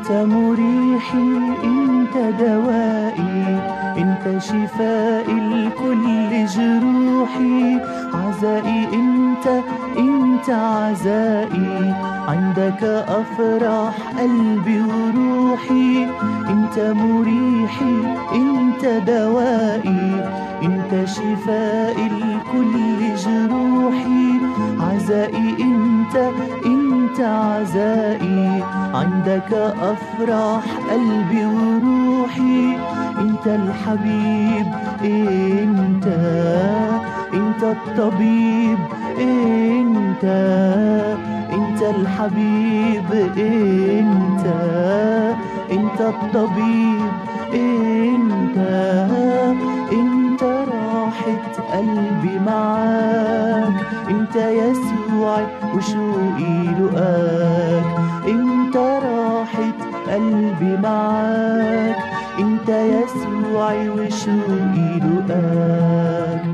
انت مريحي انت دوائي انت شفائي لكل جروحي عزائي انت انت عزائي عندك افراح قلبي وروحي انت مريحي انت دوائي انت شفائي لكل جروحي عزائي انت انت عزائي عندك افراح قلبي وروحي انت الحبيب انت انت الطبيب انت انت الحبيب انت انت الطبيب انت انت راحة قلبي معاك انت يسوع وشوقي لقاك انت راحة قلبي معاك انت يسوع وشوقي لقاك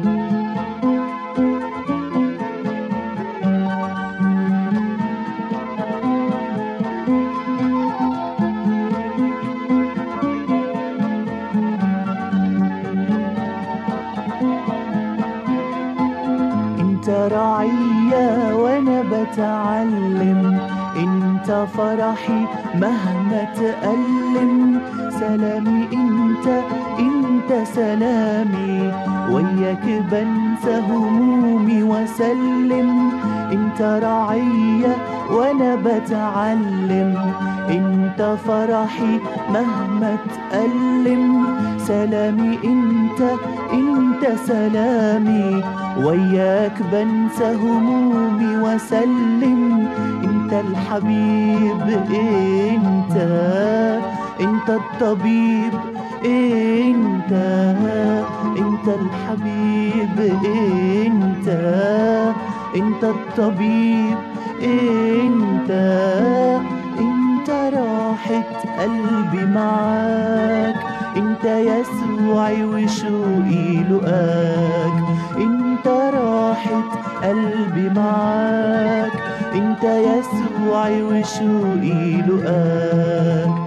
انت رعية وانا بتعلم انت فرحي مهما تألم سلامي انت انت سلامي وياك بنسى همومي وسلم انت رعية وانا بتعلم انت فرحي مهما تألم سلامي انت انت سلامي وياك بنسى همومي وسلم انت الحبيب انت انت الطبيب انت انت الحبيب انت انت الطبيب انت انت راحة قلبي معاك انت يسوعي وشوقي لقاك انت راحة قلبي معاك انت يسوعي وشوقي لقاك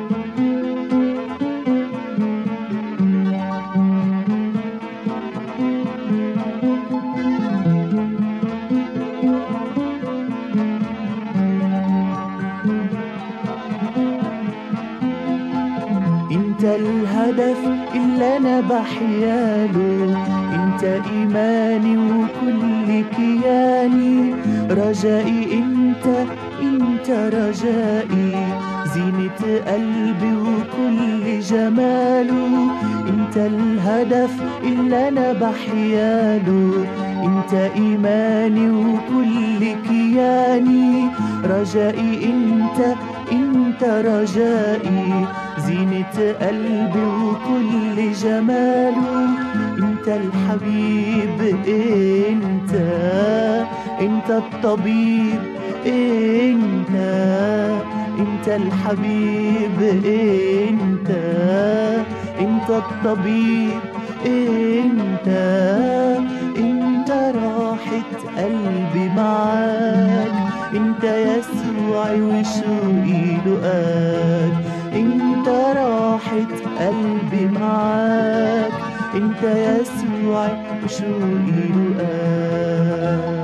انت الهدف اللي انا بحياله انت ايماني وكل كياني رجائي انت انت رجائي زينة قلبي وكل جماله انت الهدف اللي انا بحياله انت ايماني وكل كياني رجائي انت انت رجائي زينة قلبي وكل جماله انت الحبيب انت انت الطبيب انت انت الحبيب انت انت الطبيب انت انت راحة قلبي معاك انت يسوعي وشوقي لقاك انت راحة قلبي معاك انت يسوعي وشوقي لقاك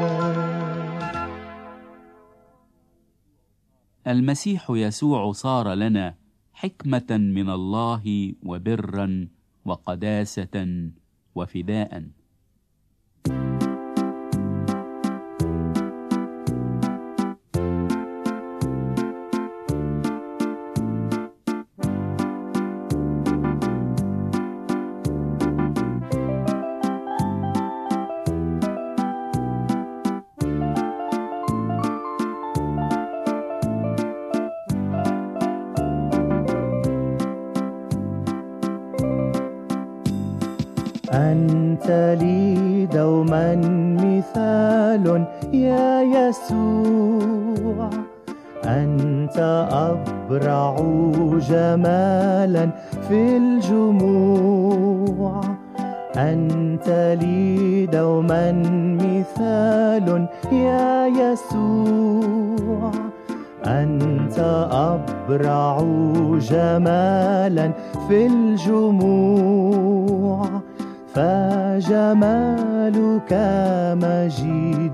المسيح يسوع صار لنا حكمة من الله وبرا وقداسة وفداء أنت لي دوما مثال يا يسوع أنت أبرع جمالا في الجموع أنت لي دوما مثال يا يسوع أنت أبرع جمالا في الجموع فجمالك مجيد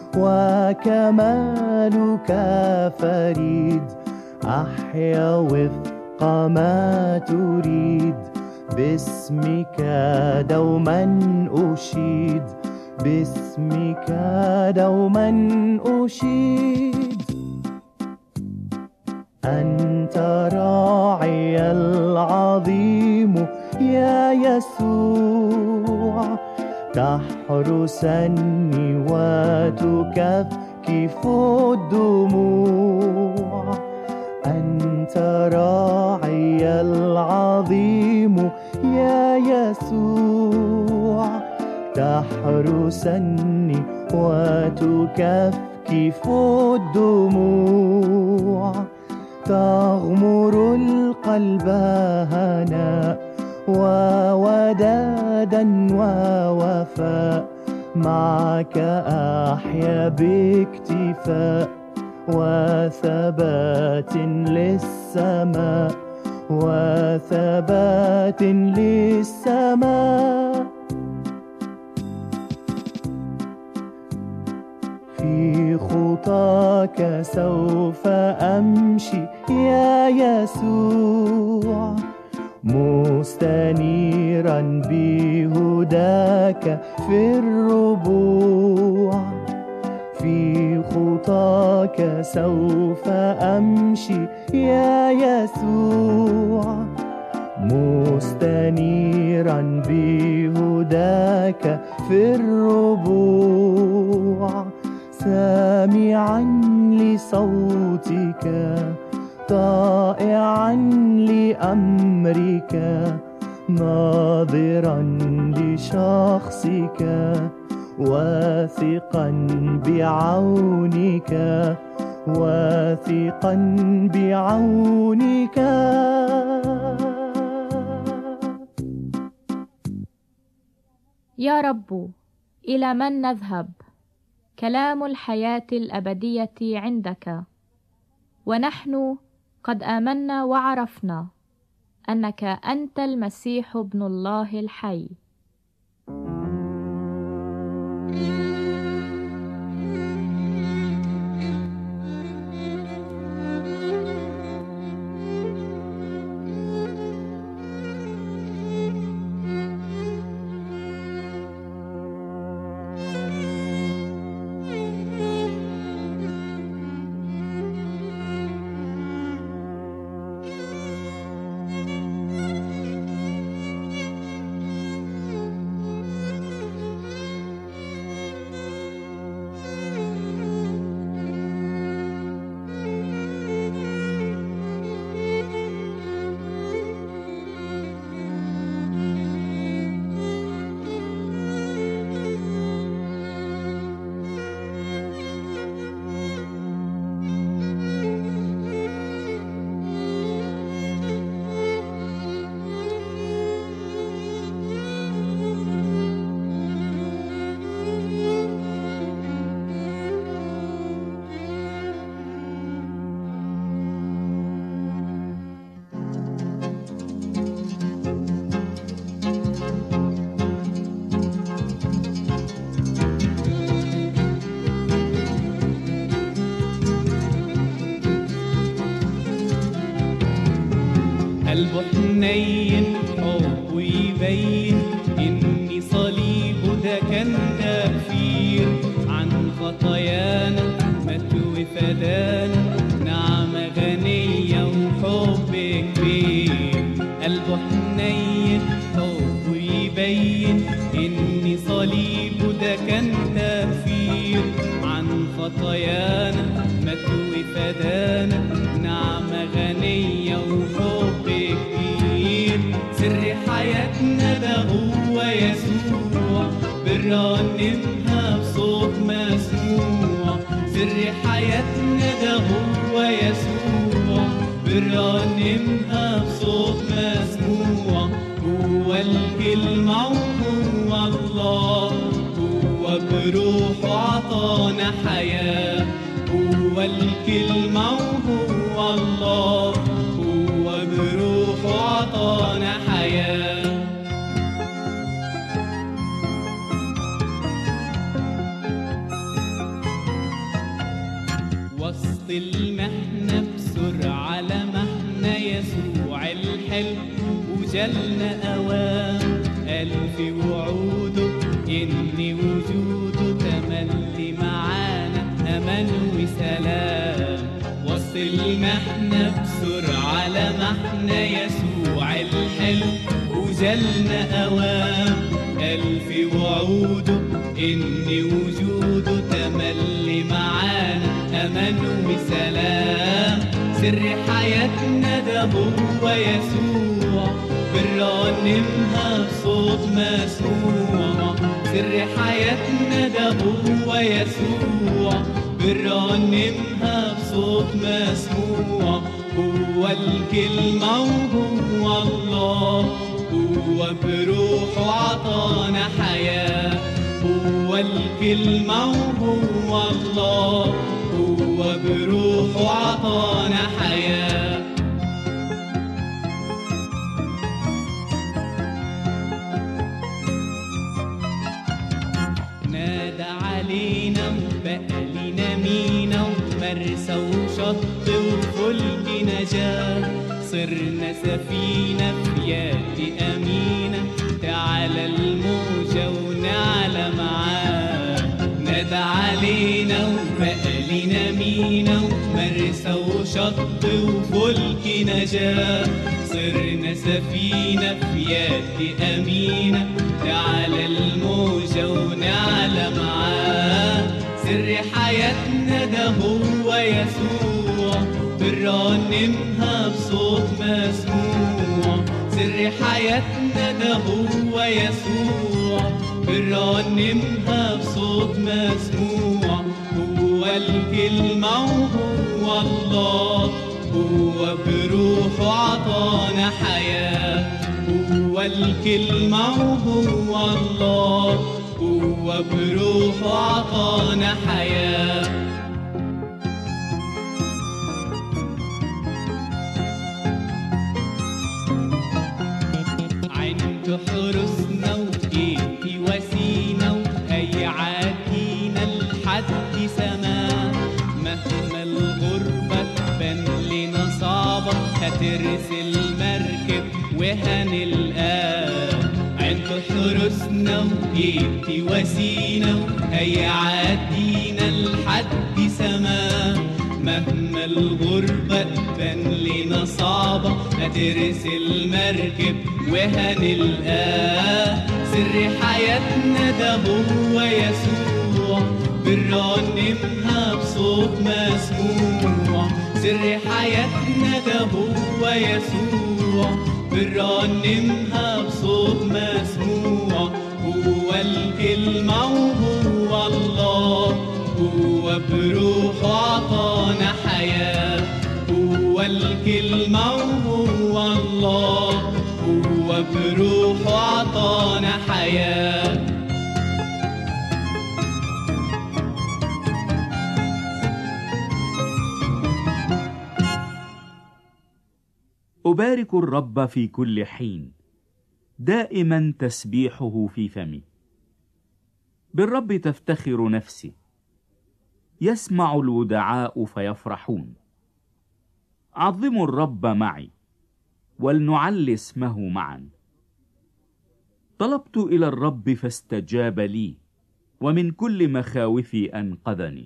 وكمالك فريد أحيا وفق ما تريد باسمك دوما أشيد باسمك دوما أشيد أنت راعي العظيم يا يسوع تحرسني وتكفكف الدموع أنت راعي العظيم يا يسوع تحرسني وتكفكف الدموع تغمر القلب هناء وودادا ووفاء معك أحيا باكتفاء وثبات للسماء وثبات للسماء في خطاك سوف أمشي يا يسوع مستنيرا بهداك في الربوع في خطاك سوف أمشي يا يسوع مستنيرا بهداك في الربوع سامعا لصوتك طائعا لأمرك ناظرا لشخصك واثقا بعونك واثقا بعونك يا رب إلى من نذهب كلام الحياة الأبدية عندك ونحن قد آمنا وعرفنا أنك أنت المسيح ابن الله الحي قلبه حنين حبه يبين إن صليبه ده كان تكفير عن خطايانا مات وفدانا نعمة غنية وحب كبير قلبه حنين حبه يبين إن صليبه ده كان تكفير عن خطايانا مات وفدانا نعمة غنية وحب كبير سر حياتنا ده هو يسوع بنرنمها بصوت مسموع سر حياتنا ده هو يسوع بنرنمها بصوت مسموع هو الكلمة وهو الله هو بروحه عطانا حياة هو هو الكلمة وهو الله هو بروحه عطانا حياة وسط المحنة بسرعة لمحنا يسوع الحلو وجالنا أوام قال في وعوده إن وجوده تملي معانا أمان وسلام وسط المحنة بسرعة لمحنا يسوع الحلو وجالنا أوام قال في وعوده إن وجوده تملي معانا أمان وسلام سر حياتنا ده هو يسوع بنرنمها بصوت مسموع سر حياتنا ده هو يسوع بنرنمها بصوت مسموع هو الكلمة وهو الله هو بروحه عطانا حياة هو الكلمة وهو الله هو بروحه عطانا حياه نادى علينا وبقى لينا مينا ومرسى وشط وفلك نجاة صرنا سفينة في يد أمينة تعالى الموجة ونعلى معاه نادى علينا وبقى لينا مينا ومرسى وشط وفلك نجاة صرنا سفينة في يد أمينة تعالى الموجة ونعلى معاه سر حياتنا ده هو يسوع بنرنمها بصوت مسموع سر حياتنا ده هو يسوع بنرنمها بصوت مسموع هو الكلمة وهو الله هو بروحه عطانا حياة هو الكلمة وهو الله هو بروحه عطانا حياه عنده حرسنا وإيدي وسينا وهيعاتينا لحد سما مهما الغربة تبان لنا صعبة هترسل مركب وهنلقاه عنده حرسنا وإيدي وسينا وهيعاتينا لحد سما مهما الغربة تبان لنا صعبة هترسل مركب وهنلقاه سر حياتنا ده هو يسوع بنرنمها بصوت مسموع سر حياتنا ده هو يسوع بنرنمها بصوت مسموع هو الكلمة وهو الله هو بروحه عطانا حياة هو الكلمة وهو الله هو بروحه عطانا حياه أبارك الرب في كل حين دائما تسبيحه في فمي بالرب تفتخر نفسي يسمع الودعاء فيفرحون عظموا الرب معي ولنعل اسمه معا طلبت إلى الرب فاستجاب لي ومن كل مخاوفي أنقذني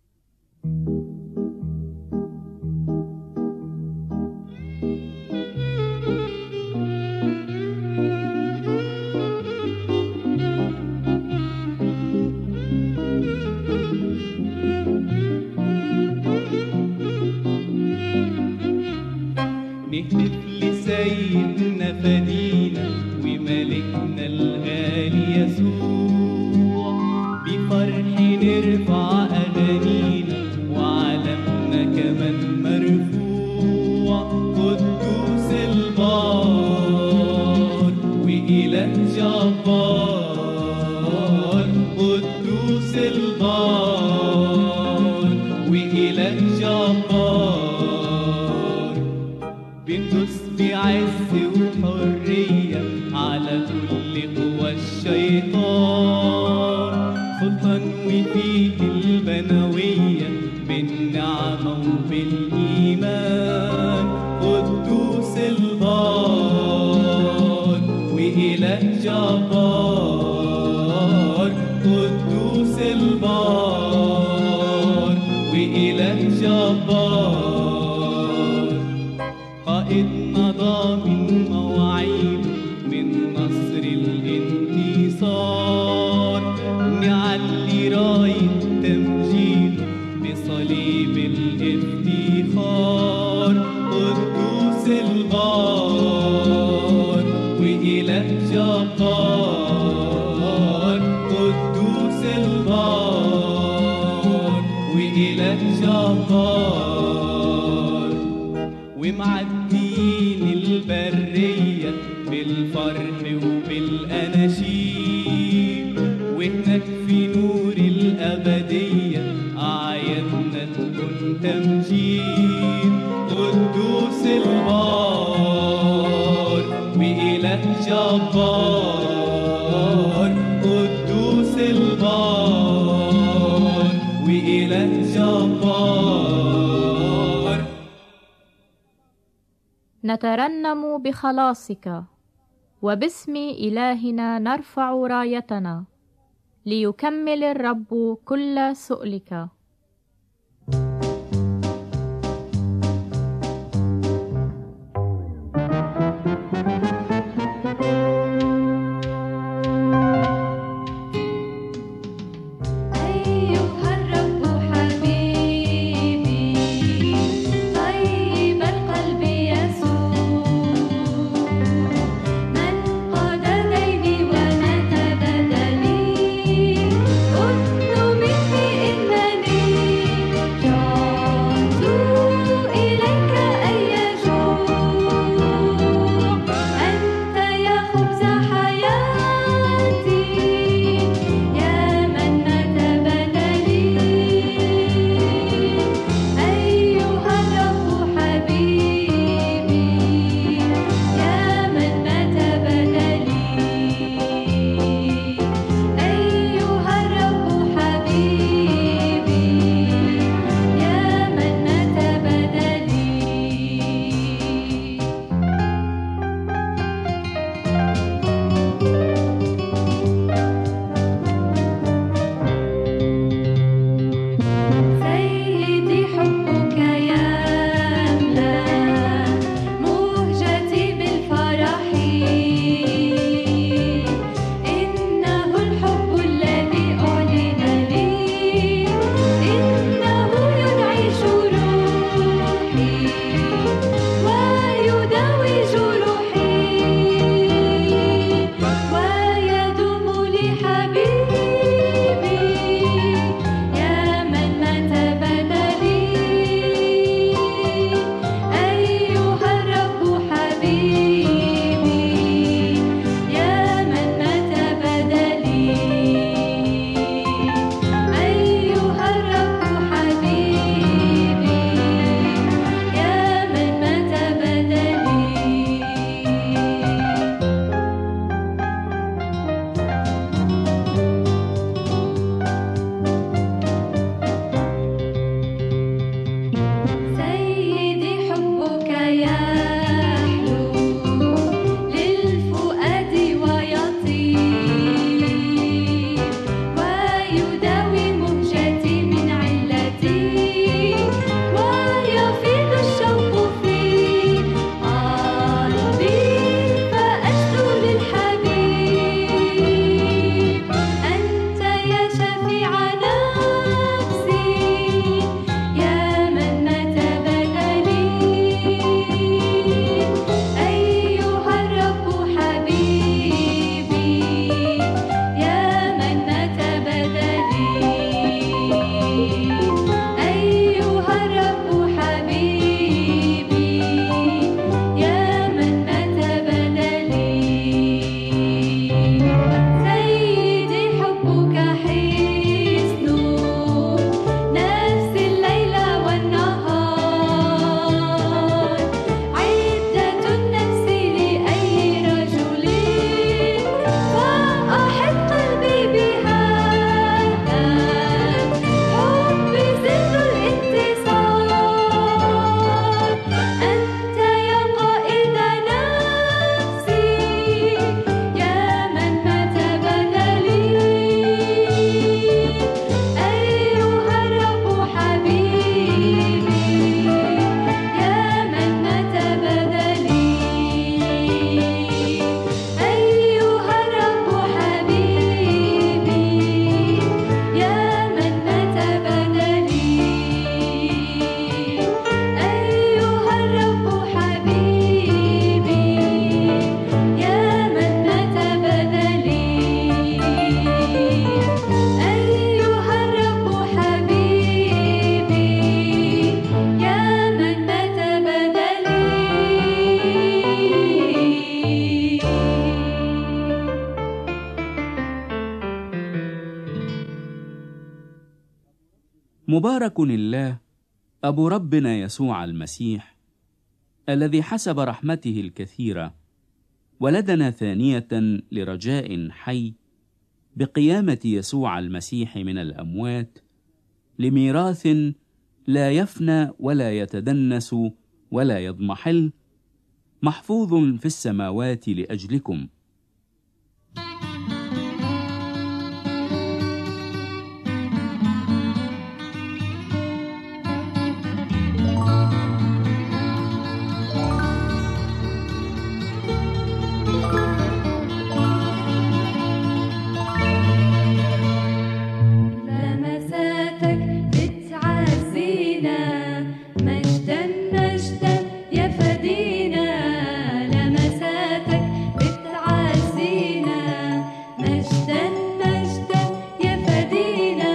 نهتف لسيدنا فدينا وملكنا الغالي يسوع بفرح نرفع أغانينا وعلمنا كمان مرفوع قدوس البار وإله جبار قدوس البار وإله البنوية بالنعمة وبالإيمان قدوس البار وإله جبار قدوس البار وإله جبار قائدنا ضامن مواعيد من نصر الانتصار نعلي راية تمجيد بصليب الافتخار قدوس الغار وإله جبار قدوس الغار وإله جبار ومعديين البرية بالفرح وبالأناشيد وهناك في نور الأبدية أعيادنا تكون تمجيد قدوس البار وإله جبار قدوس البار وإله جبار نترنم بخلاصك وباسم إلهنا نرفع رايتنا ليكمل الرب كل سؤلك أيها الرب حبيبي طيب القلب يسوع من قاد ديني ونتى بدني كنت مثلي إنني مبارك الله ابو ربنا يسوع المسيح الذي حسب رحمته الكثيره ولدنا ثانيه لرجاء حي بقيامه يسوع المسيح من الاموات لميراث لا يفنى ولا يتدنس ولا يضمحل محفوظ في السماوات لاجلكم لمساتك بتعزينا مجدا مجدا يا فدينا لمساتك بتعزينا مجدا مجدا يا فدينا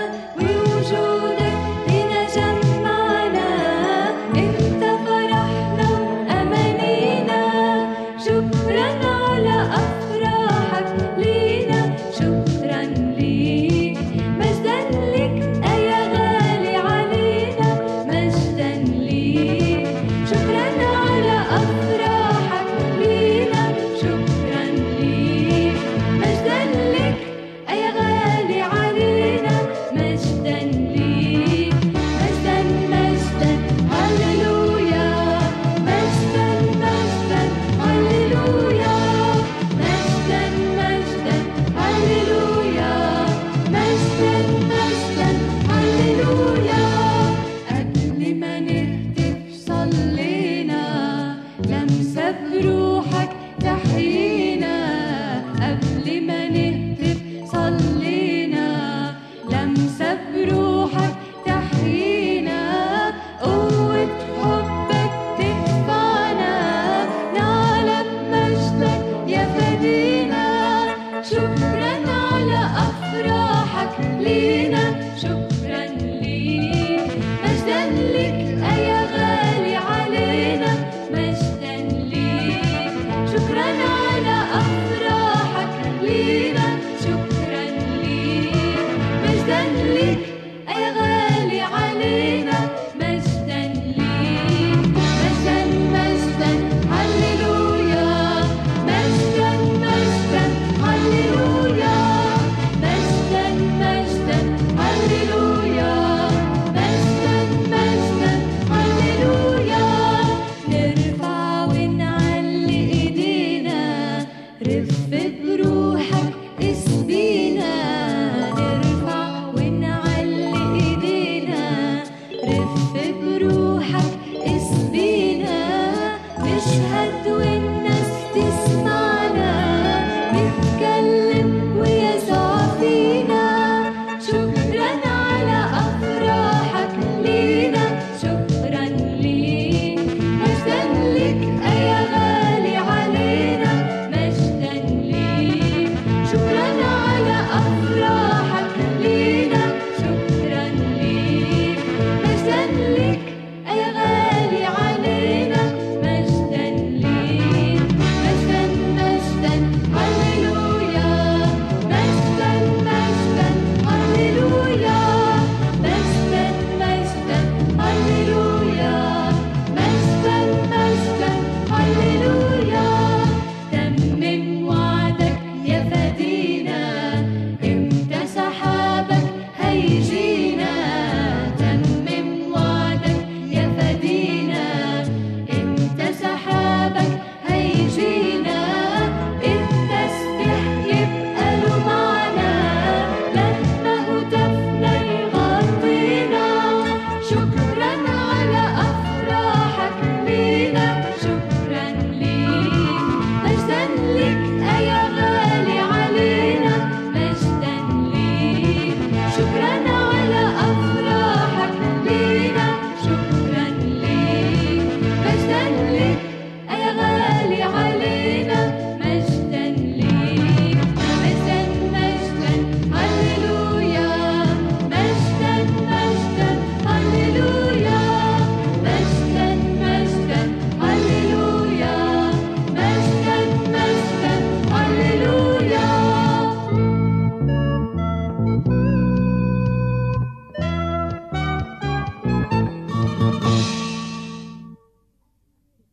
ووجودك بنا جمعنا انت فرحنا وامانينا شكرا على افراحك لينا شكرا ليك مجدا لك يا غالي علينا مجدا ليك شكرا على افراحك لينا شكرا ليك مجدا لك يا غالي علينا مجدا ليك مجدا مجدا هللويا مجدا مجدا هللويا مجدا مجدا هللويا مجدا مجدا هللويا قبل ما نهتف صلينا لمسة بروحك تحيينا قبل ما نهتف صلينا لمسة بروحك تحيينا قوة حبك تدفعنا نعلم مجدك يا فدينا شكرا على أفراحك لينا شكرا ليك مجدا لك يا غالي علينا مجدا ليك شكرا على أفراحك لينا شكرا ليك مجدا لك يا غالي علينا مجدا ليك مجدا مجدا هللويا مجدا مجدا هللويا مجدا مجدا هللويا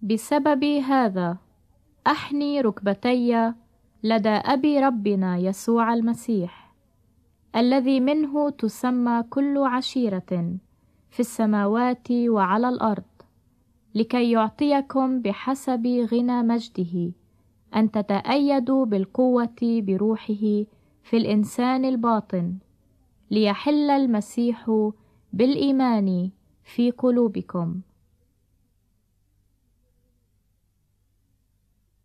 بسبب هذا احني ركبتي لدى ابي ربنا يسوع المسيح الذي منه تسمى كل عشيره في السماوات وعلى الارض لكي يعطيكم بحسب غنى مجده ان تتايدوا بالقوه بروحه في الانسان الباطن ليحل المسيح بالايمان في قلوبكم